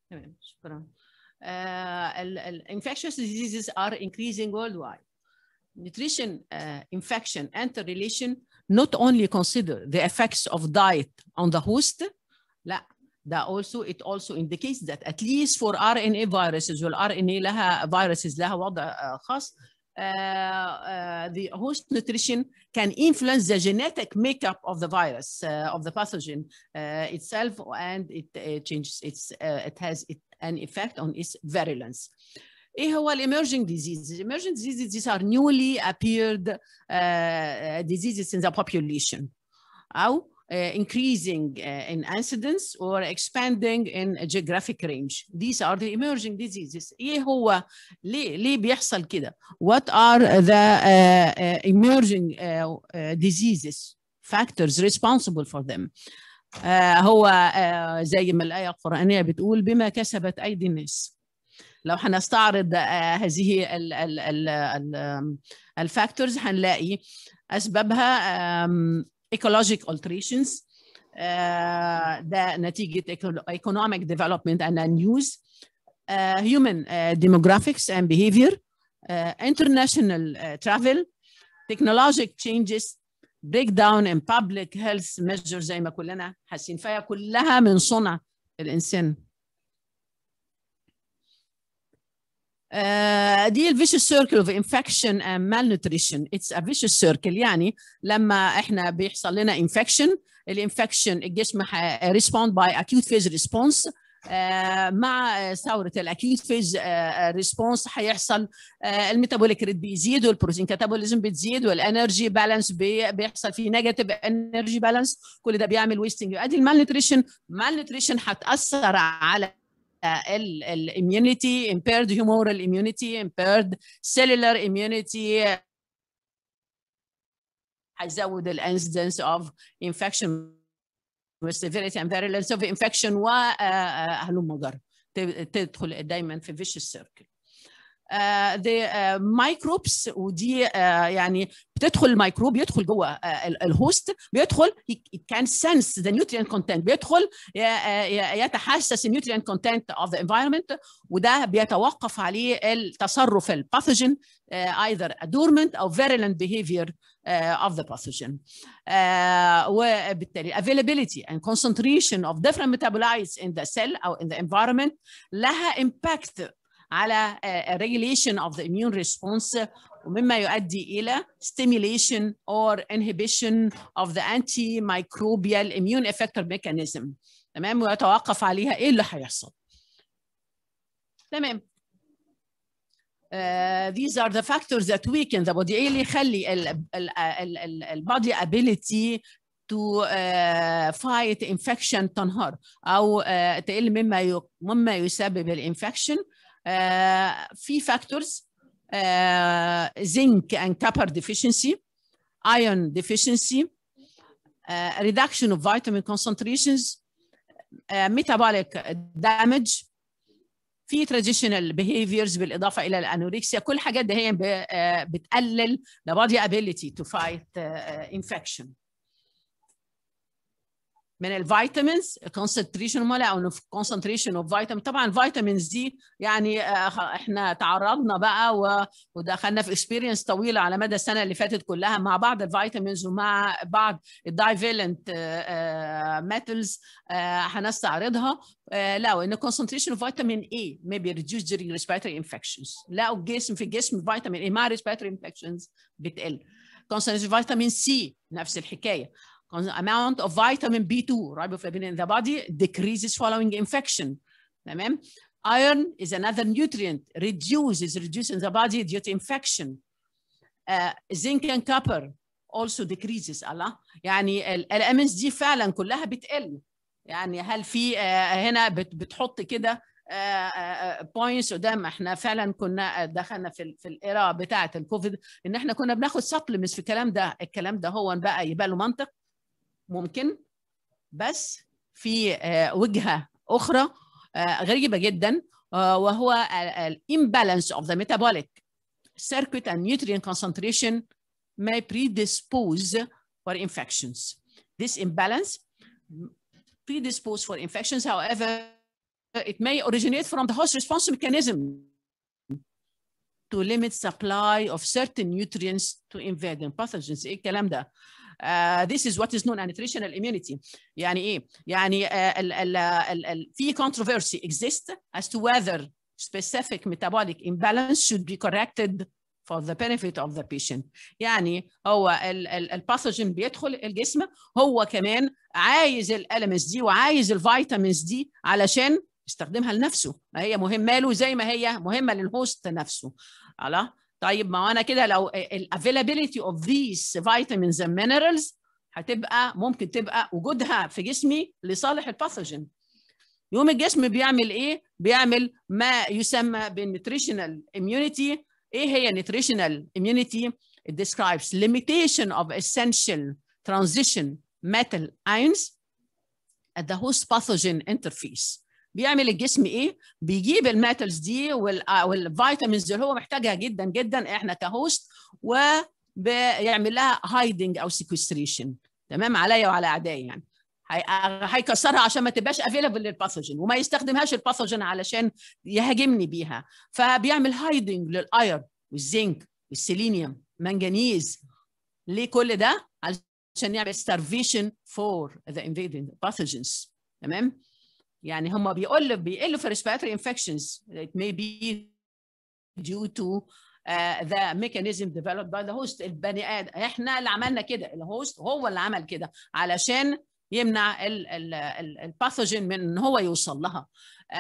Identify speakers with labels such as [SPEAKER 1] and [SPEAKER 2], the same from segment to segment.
[SPEAKER 1] تمام شكرا uh, ال- ال- infectious diseases are increasing worldwide nutrition uh, infection interrelation not only consider the effects of diet on the host لا ده also it also indicates that at least for RNA viruses وال RNA لها viruses لها وضع uh, خاص uh, uh, the host nutrition can influence the genetic makeup of the virus uh, of the pathogen uh, itself and it uh, changes its uh, it has it, an effect on its virulence. ايه هو emerging diseases? Emerging diseases these are newly appeared uh, diseases in the population أو uh, increasing uh, in incidence or expanding in a geographic range. These are the emerging diseases. ايه هو ليه ليه بيحصل كده؟ What are the uh, uh, emerging uh, uh, diseases factors responsible for them? uh, هو uh, زي ما الآية القرآنية بتقول بما كسبت أيدي الناس. لو هنستعرض uh, هذه ال ال ال ال الفاكتورز هنلاقي أسبابها um, ecologic alterations uh, ده نتيجة economic development and use uh, human uh, demographics and behavior uh, international uh, travel technologic changes breakdown in public health measures زي ما كلنا حاسين فيها كلها من صنع الإنسان Uh, دي الفيشوس سيركل اوف انفكشن اند malnutrition اتس ا فيشوس سيركل يعني لما احنا بيحصل لنا انفكشن الانفكشن الجسم ريسبوند باي اكيوت فيز ريسبونس مع ثوره الاكيوت فيز ريسبونس هيحصل الميتابوليك ريت بيزيد والبروتين كاتابوليزم بتزيد والانرجي بالانس بيحصل فيه نيجاتيف انرجي بالانس كل ده بيعمل ويستنج ادي المالنيوتريشن malnutrition هتاثر على الاميونيتي impaired humoral immunity impaired cellular immunity هيزود الانسيدنس اوف انفكشن والسيفيريتي and virulence of infection وهلم جرى تدخل دايما في vicious circle. Uh, the uh, microbes ودي uh, يعني بتدخل الميكروب يدخل جوه الهوست بيدخل it can sense the nutrient content بيدخل يتحسس النيوترينت كونتنت of the environment وده بيتوقف عليه التصرف الباثوجين either a dormant او virulent behavior of the pathogen uh, وبالتالي availability and concentration of different metabolites in the cell او in the environment لها impact على uh, regulation of the immune response ومما يؤدي إلى stimulation or inhibition of the antimicrobial immune effector mechanism تمام ويتوقف عليها إيه اللي هيحصل تمام Uh, these are the factors that weaken the body ايه اللي يخلي البادي ability to uh, fight infection تنهار او uh, تقل مما مما يسبب الانفكشن uh, في factors uh, zinc and copper deficiency iron deficiency uh, reduction of vitamin concentrations uh, metabolic damage في traditional behaviors بالاضافه الى الانوركسيا كل الحاجات دي هي بتقلل the body ability to fight uh, infection من الفيتامينز concentration مالها او concentration of vitamin طبعا الفيتامينز دي يعني احنا تعرضنا بقى ودخلنا في اكسبيرينس طويله على مدى السنه اللي فاتت كلها مع بعض الفيتامينز ومع بعض الدايفيلنت ميتالز هنستعرضها لقوا ان concentration of vitamin A may be reduced during respiratory infections لقوا الجسم في الجسم فيتامين A مع respiratory infections بتقل concentration of vitamin C نفس الحكايه amount of vitamin B2 riboflavin in the body decreases following infection تمام iron is another nutrient reduces reduced in the body due to infection uh, zinc and copper also decreases الله يعني الامنز دي فعلا كلها بتقل يعني هل في uh, هنا بت بتحط كده بوينتس قدام احنا فعلا كنا دخلنا في في الايرا بتاعه الكوفيد ان احنا كنا بناخد سبلمنتس في الكلام ده الكلام ده هو بقى يبقى له منطق ممكن بس في وجهه اخرى غريبه جدا وهو الامبالانس of the metabolic circuit and nutrient concentration may predispose for infections. This imbalance predispose for infections, however, it may originate from the host response mechanism to limit supply of certain nutrients to invading pathogens ايه الكلام ده Uh, this is what is known as nutritional immunity يعني ايه يعني uh, ال, ال, ال, ال, في controversy exists as to whether specific metabolic imbalance should be corrected for the benefit of the patient يعني هو الباثوجين بيدخل الجسم هو كمان عايز الاليمنتس دي وعايز الفيتامينز دي علشان يستخدمها لنفسه ما هي مهمه له زي ما هي مهمه للهوست نفسه الله طيب ما انا كده لو الافيلابيلتي اوف these vitamins and minerals هتبقى ممكن تبقى وجودها في جسمي لصالح الباثوجين يوم الجسم بيعمل ايه بيعمل ما يسمى بالنيوتريشنال immunity ايه هي nutritional immunity it describes limitation of essential transition metal ions at the host pathogen interface بيعمل الجسم ايه بيجيب الميتالز دي والفيتامينز اللي هو محتاجها جدا جدا احنا كهوست وبيعمل لها هايدنج او سيكوستريشن تمام عليا وعلى اعدائي يعني هيكسرها عشان ما تبقاش افيلبل للباثوجين وما يستخدمهاش الباثوجين علشان يهاجمني بيها فبيعمل هايدنج للاير والزنك والسيلينيوم منجنيز ليه كل ده علشان يعمل starvation for the invading pathogens تمام يعني هم بيقول بيقلوا في respiratory infections it may be due to uh, the mechanism developed by the host البني ادم احنا اللي عملنا كده الهوست هو اللي عمل كده علشان يمنع الباثوجين من ان هو يوصل لها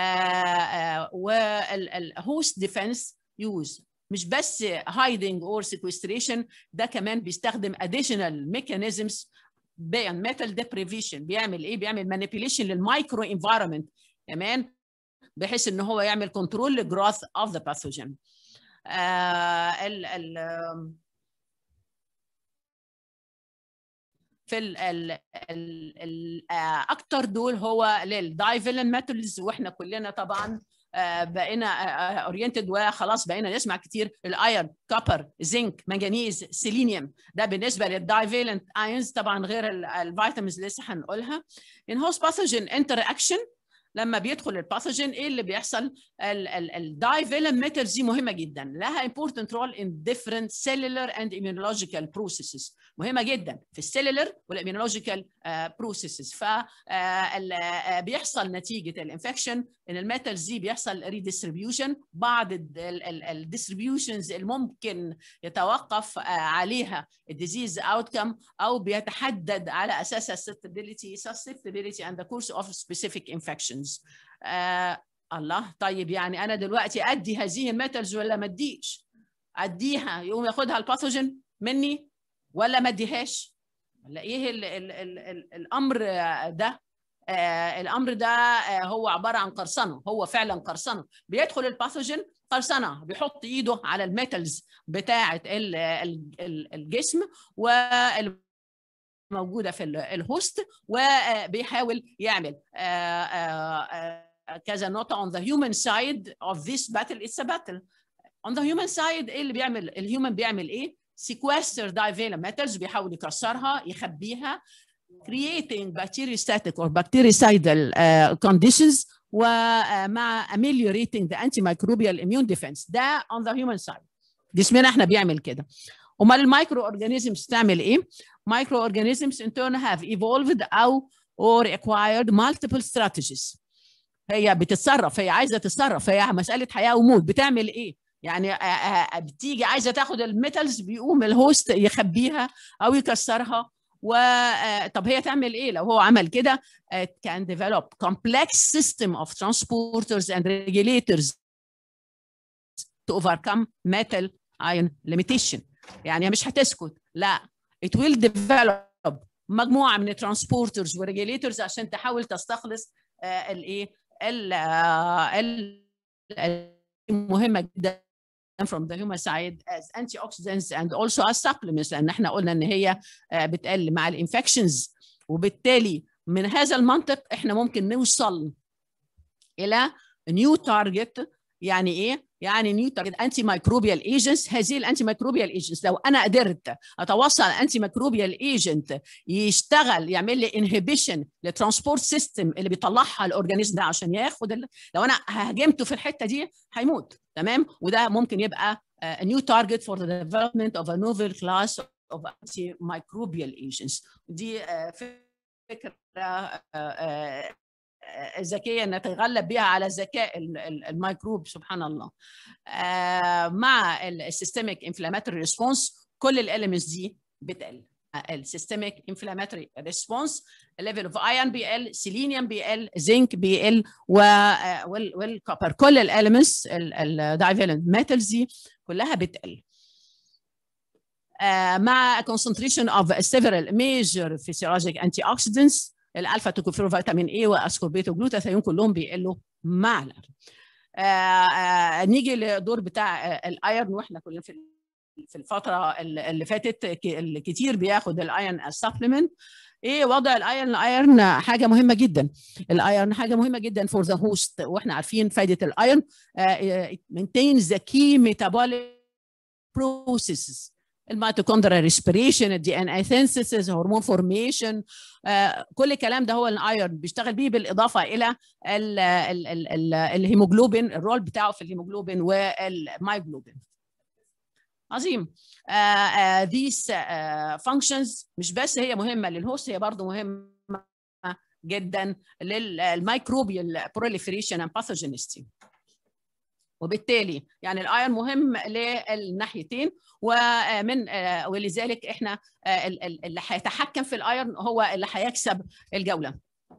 [SPEAKER 1] والهوست ديفense يوز مش بس hiding or sequestration ده كمان بيستخدم additional mechanisms بيان metal deprivation بيعمل ايه بيعمل manipulation للمايكرو انفايرمنت كمان بحيث ان هو يعمل كنترول للجروث اوف ذا باثوجين ال ال في ال ال ال ال اكتر دول هو للدايفيلن ميتالز واحنا كلنا طبعا بقينا اورينتد وخلاص بقينا نسمع كتير الايرن كوبر زنك منجنيز سيلينيوم ده بالنسبه للدايفيلنت ايونز طبعا غير الفيتامينز اللي لسه هنقولها ان هوست باثوجين انتر اكشن لما بيدخل الباثوجين ايه اللي بيحصل الدايفيلن ميتالز دي مهمه جدا لها important role in different cellular and immunological processes مهمه جدا في السيلولر والاميونولوجيكال بروسيسز ف بيحصل نتيجه الانفكشن ان الميتالز دي بيحصل ريديستريبيوشن بعض الديستريبيوشنز اللي ممكن يتوقف عليها الديزيز اوتكم او بيتحدد على اساسها susceptibility susceptibility and the course of specific infections آه الله طيب يعني انا دلوقتي ادي هذه الميتالز ولا ما اديش اديها يقوم ياخدها الباثوجين مني ولا ما اديهاش ولا ايه ال ال ال ال الامر ده آه الامر ده آه هو عباره عن قرصنه هو فعلا قرصنه بيدخل الباثوجين قرصنه بيحط ايده على الميتالز بتاعه ال ال ال الجسم وال موجوده في الهوست وبيحاول يعمل كذا نقطه on the human side of this battle it's a battle on the human side ايه اللي بيعمل الهيومن بيعمل ايه sequester divalent metals بيحاول يكسرها يخبيها creating bacteriostatic or bactericidal uh, conditions ومع ameliorating the antimicrobial immune defense ده on the human side جسمنا احنا بيعمل كده امال المايكرو اورجانيزمز تعمل ايه مايكرو اورجانيزمز in turn have evolved او or acquired multiple strategies هي بتتصرف هي عايزه تتصرف هي مساله حياه وموت بتعمل ايه يعني بتيجي عايزه تاخد الميتالز بيقوم الهوست يخبيها او يكسرها و طب هي تعمل ايه لو هو عمل كده it can develop complex system of transporters and regulators to overcome metal ion limitation يعني مش هتسكت لا it will develop مجموعه من الترانسبورترز وريجيليتورز عشان تحاول تستخلص الايه المهمه جدا from the human side as antioxidants and also as supplements لان احنا قلنا ان هي بتقل مع الانفكشنز وبالتالي من هذا المنطق احنا ممكن نوصل الى نيو تارجت يعني ايه يعني نيو تارجت انتي مايكروبيال ايجنتس هذه الانتي مايكروبيال ايجنتس لو انا قدرت اتوصل انتي مايكروبيال ايجنت يشتغل يعمل لي انهبيشن للترانسبورت سيستم اللي بيطلعها الاورجانيزم ده عشان ياخد ال... لو انا هاجمته في الحته دي هيموت تمام وده ممكن يبقى a new target for the development of a novel class of antimicrobial agents دي فكره ذكيه نتغلب بها على ذكاء الميكروب سبحان الله مع السيستميك انفلاماتوري ريسبونس كل الاليمنتس دي بتقل السيستميك انفلاماتوري ريسبونس الليفل اوف ايرون بي ال سيلينيوم بي ال زنك بي ال والكوبر كل الاليمنتس الدايفالنت ميتالز دي كلها بتقل مع concentration of several major physiologic antioxidants الالفا توكوفيرو فيتامين اي واسكوربيت وجلوتاثيون كلهم بيقلوا مع نيجي للدور بتاع الايرن واحنا كلنا في في الفتره اللي فاتت كتير بياخد الايرن سبلمنت ايه وضع الايرن الايرن حاجه مهمه جدا الايرن حاجه مهمه جدا فور ذا هوست واحنا عارفين فائده الايرن maintains the key metabolic processes الميتوكوندريال ريسبيريشن الدي ان اي سينثيسيس هرمون فورميشن كل الكلام ده هو الايرن بيشتغل بيه بالاضافه الى ال ال ال ال الهيموجلوبين الرول بتاعه في الهيموجلوبين والمايجلوبين عظيم these functions مش بس هي مهمه للهوست هي برضه مهمه جدا للميكروبيال proliferation and pathogenicity وبالتالي يعني الايرون مهم للناحيتين ومن ولذلك احنا اللي هيتحكم في الايرون هو اللي هيكسب الجوله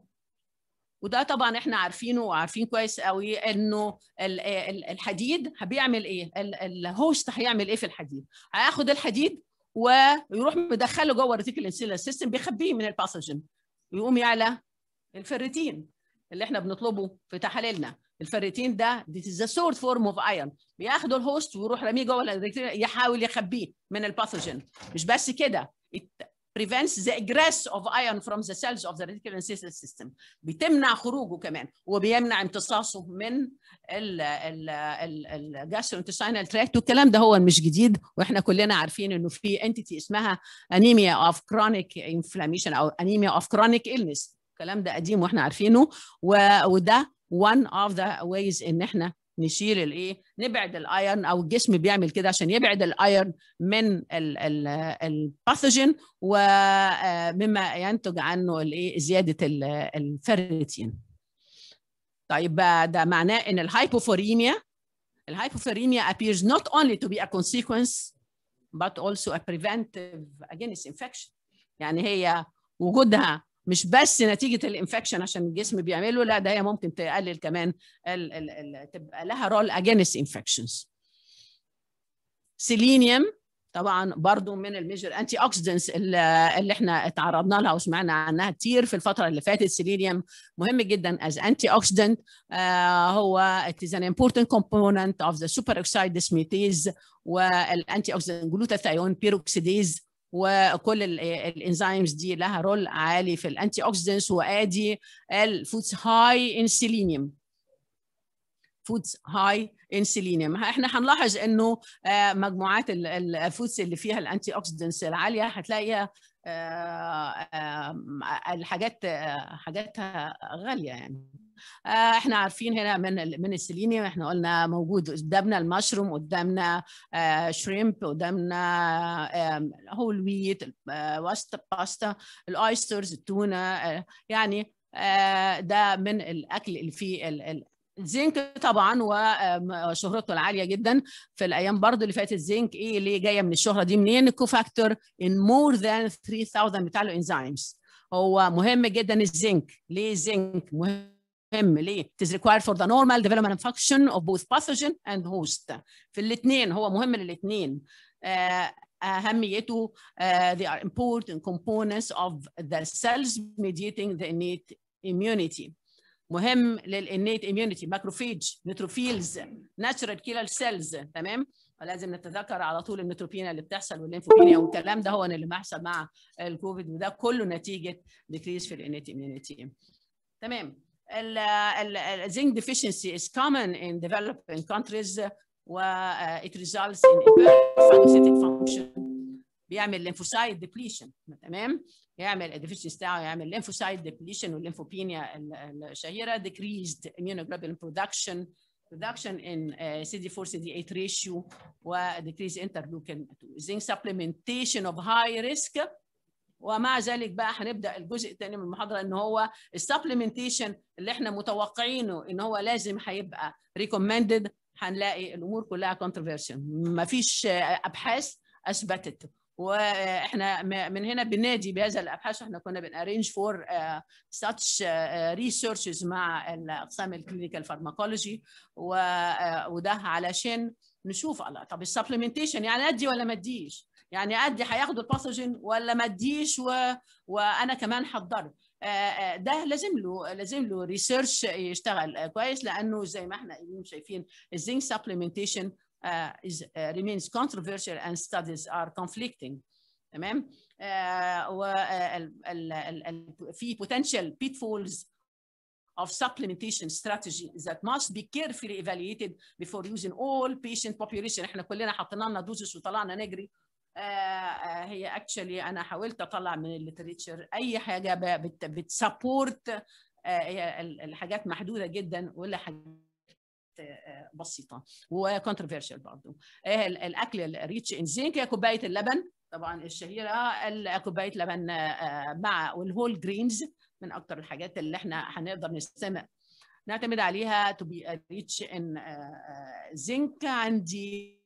[SPEAKER 1] وده طبعا احنا عارفينه وعارفين كويس قوي انه الحديد بيعمل ايه الهوست هيعمل ايه في الحديد هياخد الحديد ويروح مدخله جوه الريتيكل انسيلر سيستم بيخبيه من الباثوجين ويقوم يعلى الفريتين اللي احنا بنطلبه في تحاليلنا الفريتين ده this is the third form of iron بياخدوا الهوست ويروح راميه جوه يحاول يخبيه من الباثوجين مش بس كده it prevents the egress of iron from the cells of the reticular ancestral system بتمنع خروجه كمان وبيمنع امتصاصه من الجاستروانتستينال تراكت والكلام ده هو مش جديد واحنا كلنا عارفين انه في انتيتي اسمها انيميا اوف كرونيك انفلاميشن او انيميا اوف كرونيك illness الكلام ده قديم واحنا عارفينه وده one of the ways ان احنا نشيل الايه نبعد الايرن او الجسم بيعمل كده عشان يبعد الايرن من الباثوجين ومما ينتج عنه الايه زياده الفيريتين طيب ده معناه ان الهايبوفوريميا الهايبوفوريميا appears not only to be a consequence but also a preventive against infection يعني هي وجودها مش بس نتيجه الانفكشن عشان الجسم بيعمله لا ده هي ممكن تقلل كمان ال ال ال تبقى لها رول اجينست انفكشنز سيلينيوم طبعا برضو من الميجر انتي اوكسيدنتس اللي احنا اتعرضنا لها وسمعنا عنها كتير في الفتره اللي فاتت سيلينيوم مهم جدا از انتي اوكسيدنت هو it is an important component of the superoxide dismutase والانتي اوكسيدنت جلوتاثيون بيروكسيديز وكل الانزيمز دي لها رول عالي في الانتي اوكسيدنتس وادي الفودز هاي ان سيلينيوم فودز هاي ان سيلينيوم احنا هنلاحظ انه مجموعات الفودز اللي فيها الانتي اوكسيدنتس العاليه هتلاقيها الحاجات حاجاتها غاليه يعني احنا عارفين هنا من من السيلينيوم احنا قلنا موجود قدامنا المشروم قدامنا شريمب قدامنا هول ويت واستا باستا الايسترز التونه يعني ده من الاكل اللي فيه الزنك طبعا وشهرته العاليه جدا في الايام برضو اللي فاتت الزنك ايه اللي جايه من الشهره دي منين الكوفاكتور ان مور ذان 3000 بتاع له انزيمز هو مهم جدا الزنك ليه الزنك مهم مهم ليه؟ It is required for the normal development and function of both pathogen and host. في الاثنين هو مهم للاثنين. أهميته uh, they are important components of the cells mediating the innate immunity. مهم للإنيت immunity ماكروفيج نيتروفيلز ناتشرال كيلر سيلز تمام ولازم نتذكر على طول النيتروبينيا اللي بتحصل والليمفوبينيا والكلام ده هو اللي بيحصل مع الكوفيد وده كله نتيجه ديكريز في الانيت immunity تمام zinc deficiency is common in developing countries و it results in impaired phagocytic function بيعمل lymphocyte depletion تمام يعمل الديفيشنسي بتاعه يعمل lymphocyte depletion والليمفوبينيا الشهيره decreased immunoglobulin production reduction in uh, CD4 CD8 ratio و decrease interleukin 2 zinc supplementation of high risk ومع ذلك بقى هنبدا الجزء الثاني من المحاضره ان هو السبلمنتيشن اللي احنا متوقعينه ان هو لازم هيبقى ريكومندد هنلاقي الامور كلها كونتروفيرشن مفيش ابحاث اثبتت واحنا من هنا بنادي بهذا الابحاث احنا كنا بنارينج فور such ريسيرشز مع الاقسام الكلينيكال فارماكولوجي وده علشان نشوف الله طب السبلمنتيشن يعني ادي ولا ما اديش يعني ادي هياخدوا الباثوجين ولا ما اديش و... وانا كمان حضره ده لازم له لازم له ريسيرش يشتغل كويس لانه زي ما احنا شايفين الزنك سبلمنتيشن uh, is, uh, remains controversial and studies are conflicting تمام uh, و في potential pitfalls of supplementation strategy that must be carefully evaluated before using all patient population احنا كلنا حطينا لنا دوزس وطلعنا نجري هي اكشلي انا حاولت اطلع من الليتريتشر اي حاجه بتسبورت الحاجات محدوده جدا ولا حاجات بسيطه وكونتروفيرشال برضه الاكل الريتش ان زنك كوبايه اللبن طبعا الشهيره كوبايه لبن مع والهول جرينز من اكثر الحاجات اللي احنا هنقدر نستمع نعتمد عليها to be rich in zinc عندي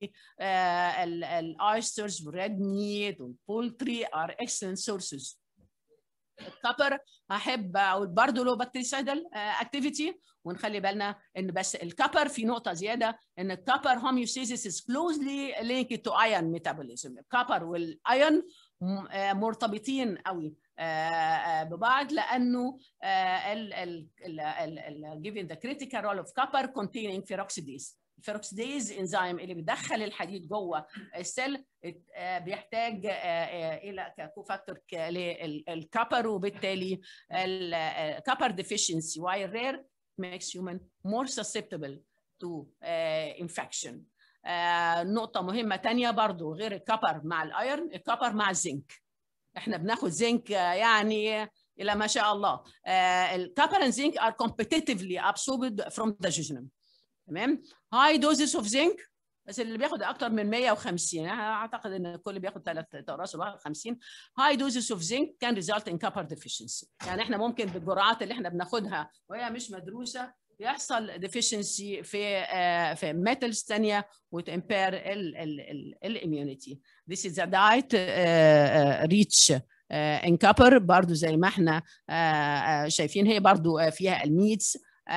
[SPEAKER 1] الايسترز والريد ميت والبولتري are excellent sources الكبر هحب او برضه له بكتيريسايدال اكتيفيتي ونخلي بالنا ان بس الكبر في نقطه زياده ان الكبر هوميوستاسيس is closely linked to iron metabolism الكبر والايون مرتبطين قوي ببعض لانه ال ال ال given the critical role of copper containing peroxidase الفيروكسيديز انزيم اللي بيدخل الحديد جوه السيل بيحتاج الى كوفاكتور للكبر وبالتالي الكبر deficiency while rare makes human more susceptible to infection نقطة مهمة تانية برضو غير الكبر مع الايرن الكبر مع الزنك احنا بناخد زنك يعني الى ما شاء الله الكبر and zinc are competitively absorbed from the jejunum تمام هاي دوزز اوف زنك بس اللي بياخد اكتر من 150 اعتقد ان الكل بياخد ثلاث اقراص 50 هاي دوزز اوف زنك كان ريزلت ان كابر ديفيشنسي يعني احنا ممكن بالجرعات اللي احنا بناخدها وهي مش مدروسه يحصل ديفيشنسي في uh, في ميتالز ثانيه وتمبير الاميونيتي This is a diet uh, uh, rich ان كابر برضو زي ما احنا شايفين هي برضو فيها الميتس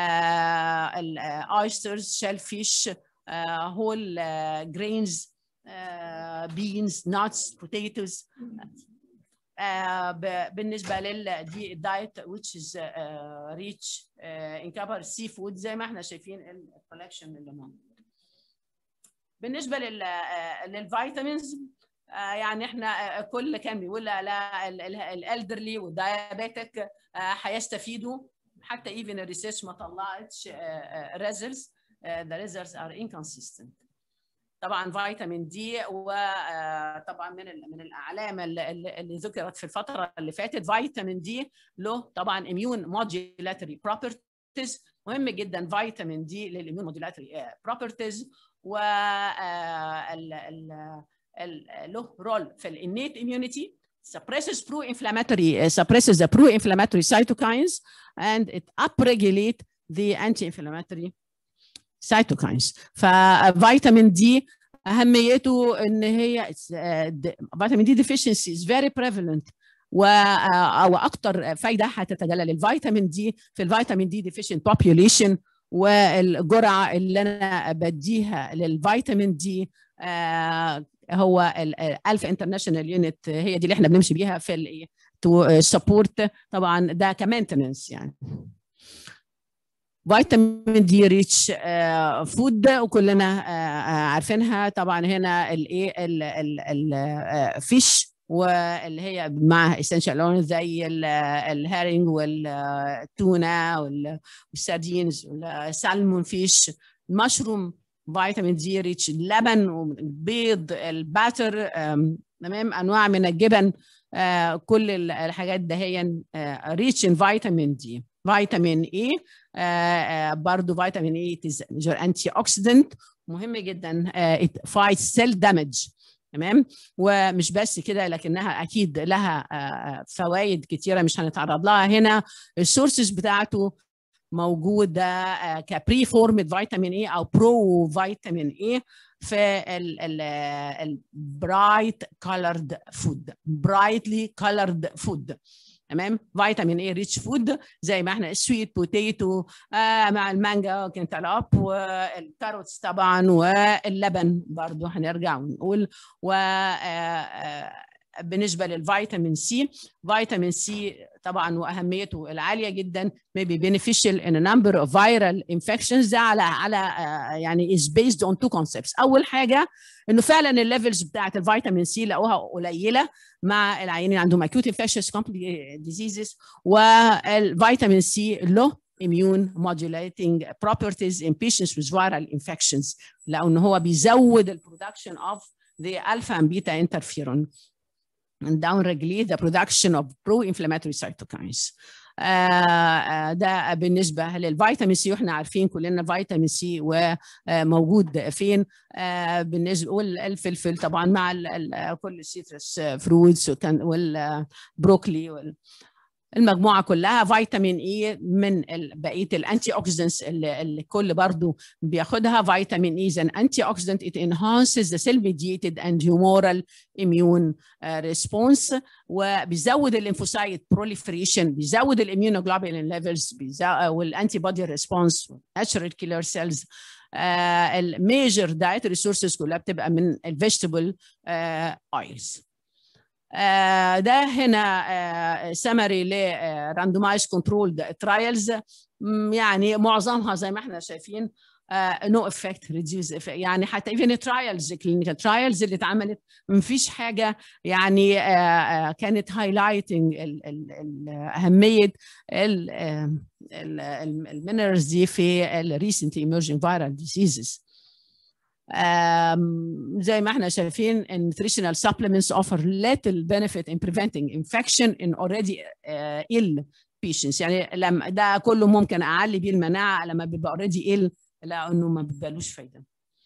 [SPEAKER 1] الايسترز شيل فيش هول جرينز بينز ناتس بوتيتوز بالنسبه لل دي الدايت which is uh, rich uh, in copper سي فود زي ما احنا شايفين الكولكشن اللي موجود بالنسبه لل للفيتامينز يعني احنا كل كان بيقول لا الالدرلي والدايابيتك هيستفيدوا حتى ايفن الريسيرش ما طلعتش ريزلتس the results are inconsistent طبعا فيتامين دي وطبعا من من الاعلام اللي, اللي ذكرت في الفتره اللي فاتت فيتامين دي له طبعا اميون موديولاتري بروبرتيز مهم جدا فيتامين دي للاميون موديولاتري بروبرتيز و له رول في الانيت اميونيتي suppresses pro-inflammatory uh, suppresses the pro-inflammatory cytokines and it upregulate the anti-inflammatory cytokines ففيتامين دي اهميته ان هي فيتامين دي deficiency is very prevalent و او اكتر فايده هتتجلى للفيتامين دي في الفيتامين دي deficient population والجرعه اللي انا بديها للفيتامين دي هو الالف انترناشونال يونت هي دي اللي احنا بنمشي بيها في ال تو سبورت طبعا ده كمينتننس يعني فيتامين دي ريتش فود وكلنا عارفينها طبعا هنا الايه الفيش واللي هي معها اسينشال اون زي الهيرنج والتونه والساردينز والسالمون فيش المشروم فيتامين دي ريتش اللبن البيض الباتر تمام انواع من الجبن آه كل الحاجات ده هي ريتش ان فيتامين دي فيتامين اي برضه فيتامين اي انتي اوكسيدنت مهم جدا فايت سيل دامج تمام ومش بس كده لكنها اكيد لها فوائد كتيره مش هنتعرض لها هنا السورسز بتاعته موجوده كبري فورمد فيتامين اي او برو فيتامين اي في البرايت كولرد فود برايتلي كولرد فود تمام فيتامين اي ريتش فود زي ما احنا السويت بوتيتو آه مع المانجا كنتالوب والكاروتس طبعا واللبن برضو هنرجع ونقول و آه بالنسبه للفيتامين سي فيتامين سي طبعا واهميته العاليه جدا may be beneficial in a number of viral infections ده على على uh, يعني is based on two concepts اول حاجه انه فعلا الليفلز بتاعت الفيتامين سي لقوها قليله مع العيانين عندهم acute infectious diseases والفيتامين سي له immune modulating properties in patients with viral infections لانه هو بيزود البرودكشن of the alpha and beta interferon and downregulate the production of pro-inflammatory cytokines. آه ده بالنسبه للفيتامين سي واحنا عارفين كلنا فيتامين سي وموجود فين آه بالنسبه والفلفل طبعا مع كل السيترس فروتس والبروكلي وال المجموعه كلها فيتامين اي من بقيه الانتي اوكسيدنتس اللي الكل برضو بياخدها فيتامين اي زن انتي اوكسيدنت it enhances the cell mediated and humoral immune response وبيزود الليمفوسايت proliferation بيزود الاميونوجلوبولين ليفلز والانتي بودي ريسبونس ناتشرال كيلر سيلز الميجر دايت ريسورسز كلها بتبقى من الفيجيتابل اويلز Uh, ده هنا سمري لراندومايز كنترول ترايلز يعني معظمها زي ما احنا شايفين نو افكت ريديوز يعني حتى ايفن ترايلز كلينيكال ترايلز اللي اتعملت ما فيش حاجه يعني uh, كانت هايلايتنج اهميه المينرالز دي في الريسنت ايمرجنج فايرال ديزيزز Um, زي ما احنا شايفين nutritional supplements offer little benefit in preventing infection in already uh, ill patients يعني لما ده كله ممكن اعلي بيه المناعه لما بيبقى already ill لانه ما بيبقالوش فايده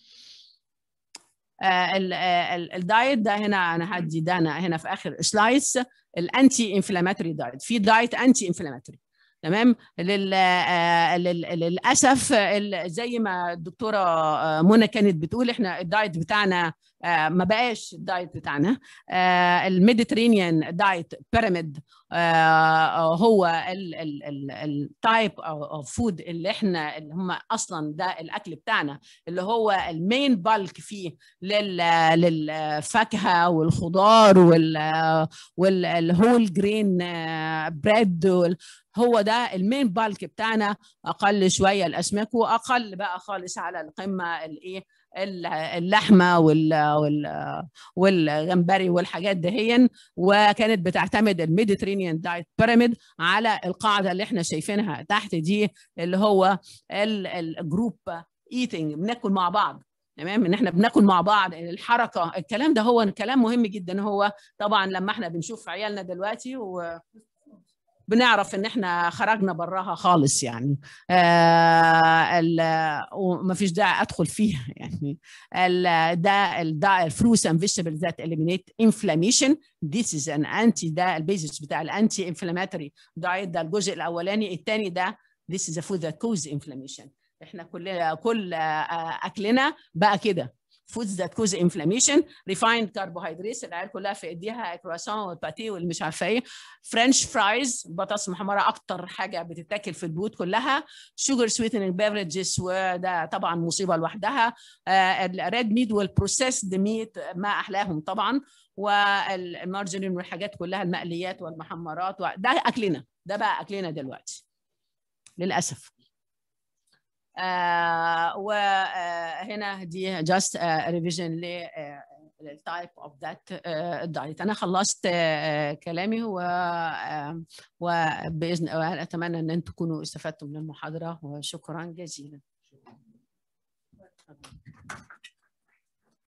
[SPEAKER 1] الدايت ده هنا انا هدي ده أنا هنا في اخر سلايدز الانتي انفلاماتوري دايت في دايت انتي انفلاماتوري تمام لل... آه لل... للاسف زي ما الدكتوره منى كانت بتقول احنا الدايت بتاعنا آه ما بقاش الدايت بتاعنا آه الميديترينيان دايت بيراميد هو التايب اوف فود اللي احنا اللي هم اصلا ده الاكل بتاعنا اللي هو المين بالك فيه لل... للفاكهه والخضار وال والهول جرين بريد وال... هو ده المين بالك بتاعنا اقل شويه الاسماك واقل بقى خالص على القمه الايه اللحمه وال وال والجمبري والحاجات دهيا وكانت بتعتمد الميديترينيان دايت بيراميد على القاعده اللي احنا شايفينها تحت دي اللي هو الجروب ايتنج بناكل مع بعض تمام ان احنا بناكل مع بعض الحركه الكلام ده هو كلام مهم جدا هو طبعا لما احنا بنشوف عيالنا دلوقتي و بنعرف ان احنا خرجنا براها خالص يعني آه وما فيش داعي ادخل فيها يعني ال ده ده الفروس اند فيجيتابلز ذات اليمينيت انفلاميشن ذيس از ان انتي ده البيزكس بتاع الانتي انفلاماتوري دايت ده الجزء الاولاني الثاني ده this is a food that cause inflammation احنا كل كل اكلنا بقى كده foods that cause inflammation refined carbohydrates العيال كلها في ايديها كرواسون والباتيه واللي مش عارفه ايه فرنش فرايز بطاطس محمره اكتر حاجه بتتاكل في البيوت كلها شوجر سويتنج بيفرجز وده طبعا مصيبه لوحدها الريد ميت والبروسيسد ميت ما احلاهم طبعا والمارجرين والحاجات كلها المقليات والمحمرات ده اكلنا ده بقى اكلنا دلوقتي للاسف آه وهنا دي جاست ريفيجن للتايب اوف ذات دايت انا خلصت uh, كلامي و uh, وباذن الله اتمنى ان انتم تكونوا استفدتوا من المحاضره وشكرا جزيلا